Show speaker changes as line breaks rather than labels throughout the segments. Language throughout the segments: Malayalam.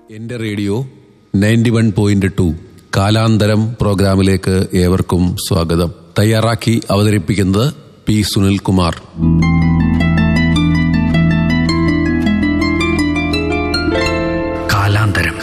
എന്റെ radio ninety one point two കാലാന്തരം പ്രോഗ്രാമിലേക്ക് ഏവർക്കും സ്വാഗതം തയ്യാറാക്കി അവതരിപ്പിക്കുന്നത് പി സുനിൽ കുമാർ
കാലാന്തരം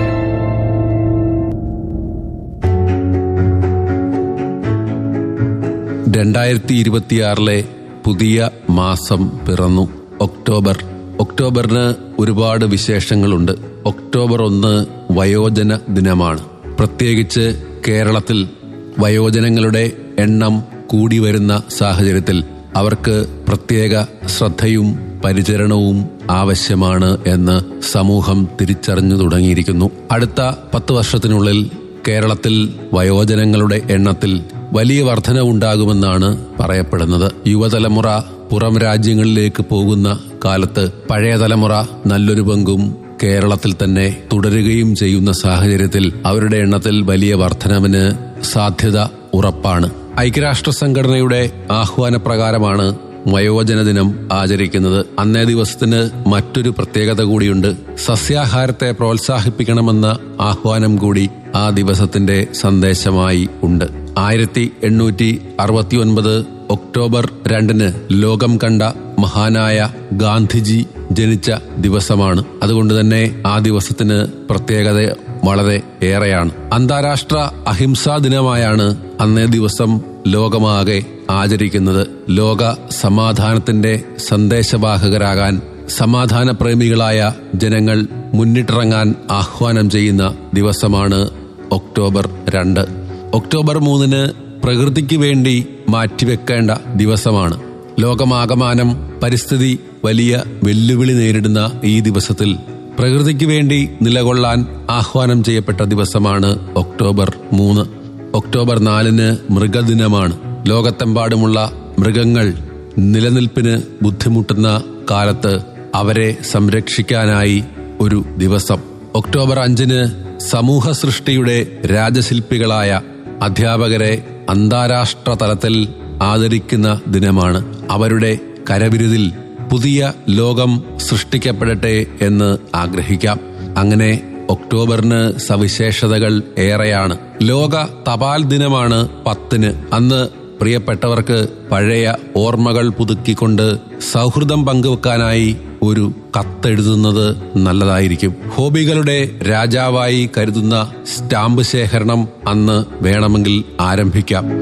രണ്ടായിരത്തി ഇരുപത്തിയാറിലെ പുതിയ മാസം പിറന്നു ഒക്ടോബർ ഒക്ടോബറിന് ഒരുപാട് വിശേഷങ്ങളുണ്ട് ഒക്ടോബർ ഒന്ന് വയോജന ദിനമാണ് പ്രത്യേകിച്ച് കേരളത്തിൽ വയോജനങ്ങളുടെ എണ്ണം കൂടി വരുന്ന സാഹചര്യത്തിൽ അവർക്ക് പ്രത്യേക ശ്രദ്ധയും പരിചരണവും ആവശ്യമാണ് എന്ന് സമൂഹം തിരിച്ചറിഞ്ഞു തുടങ്ങിയിരിക്കുന്നു അടുത്ത പത്ത് വർഷത്തിനുള്ളിൽ കേരളത്തിൽ വയോജനങ്ങളുടെ എണ്ണത്തിൽ വലിയ വർധന ഉണ്ടാകുമെന്നാണ് പറയപ്പെടുന്നത് യുവതലമുറ പുറം രാജ്യങ്ങളിലേക്ക് പോകുന്ന കാലത്ത് പഴയ തലമുറ നല്ലൊരു പങ്കും കേരളത്തിൽ തന്നെ തുടരുകയും ചെയ്യുന്ന സാഹചര്യത്തിൽ അവരുടെ എണ്ണത്തിൽ വലിയ വർധനവിന് സാധ്യത ഉറപ്പാണ് ഐക്യരാഷ്ട്ര സംഘടനയുടെ ആഹ്വാനപ്രകാരമാണ് വയോജന ദിനം ആചരിക്കുന്നത് അന്നേ ദിവസത്തിന് മറ്റൊരു പ്രത്യേകത കൂടിയുണ്ട് സസ്യാഹാരത്തെ പ്രോത്സാഹിപ്പിക്കണമെന്ന ആഹ്വാനം കൂടി ആ ദിവസത്തിന്റെ സന്ദേശമായി ഉണ്ട് ആയിരത്തി എണ്ണൂറ്റി അറുപത്തി ഒൻപത് ഒക്ടോബർ രണ്ടിന് ലോകം കണ്ട മഹാനായ ഗാന്ധിജി ജനിച്ച ദിവസമാണ് അതുകൊണ്ട് തന്നെ ആ ദിവസത്തിന് പ്രത്യേകത വളരെ ഏറെയാണ് അന്താരാഷ്ട്ര അഹിംസാ ദിനമായാണ് അന്നേ ദിവസം ലോകമാകെ ആചരിക്കുന്നത് ലോക സമാധാനത്തിന്റെ സന്ദേശവാഹകരാകാൻ സമാധാന പ്രേമികളായ ജനങ്ങൾ മുന്നിട്ടിറങ്ങാൻ ആഹ്വാനം ചെയ്യുന്ന ദിവസമാണ് ഒക്ടോബർ രണ്ട് ഒക്ടോബർ മൂന്നിന് പ്രകൃതിക്ക് വേണ്ടി മാറ്റിവെക്കേണ്ട ദിവസമാണ് ലോകമാകമാനം പരിസ്ഥിതി വലിയ വെല്ലുവിളി നേരിടുന്ന ഈ ദിവസത്തിൽ പ്രകൃതിക്ക് വേണ്ടി നിലകൊള്ളാൻ ആഹ്വാനം ചെയ്യപ്പെട്ട ദിവസമാണ് ഒക്ടോബർ മൂന്ന് ഒക്ടോബർ നാലിന് മൃഗദിനമാണ് ലോകത്തെമ്പാടുമുള്ള മൃഗങ്ങൾ നിലനിൽപ്പിന് ബുദ്ധിമുട്ടുന്ന കാലത്ത് അവരെ സംരക്ഷിക്കാനായി ഒരു ദിവസം ഒക്ടോബർ അഞ്ചിന് സമൂഹ സൃഷ്ടിയുടെ രാജശില്പികളായ അധ്യാപകരെ അന്താരാഷ്ട്ര തലത്തിൽ ആദരിക്കുന്ന ദിനമാണ് അവരുടെ കരവിരുതിൽ പുതിയ ലോകം സൃഷ്ടിക്കപ്പെടട്ടെ എന്ന് ആഗ്രഹിക്കാം അങ്ങനെ ഒക്ടോബറിന് സവിശേഷതകൾ ഏറെയാണ് ലോക തപാൽ ദിനമാണ് പത്തിന് അന്ന് പ്രിയപ്പെട്ടവർക്ക് പഴയ ഓർമ്മകൾ പുതുക്കിക്കൊണ്ട് സൗഹൃദം പങ്കുവെക്കാനായി ഒരു കത്തെഴുതുന്നത് നല്ലതായിരിക്കും ഹോബികളുടെ രാജാവായി കരുതുന്ന സ്റ്റാമ്പ് ശേഖരണം അന്ന് വേണമെങ്കിൽ ആരംഭിക്കാം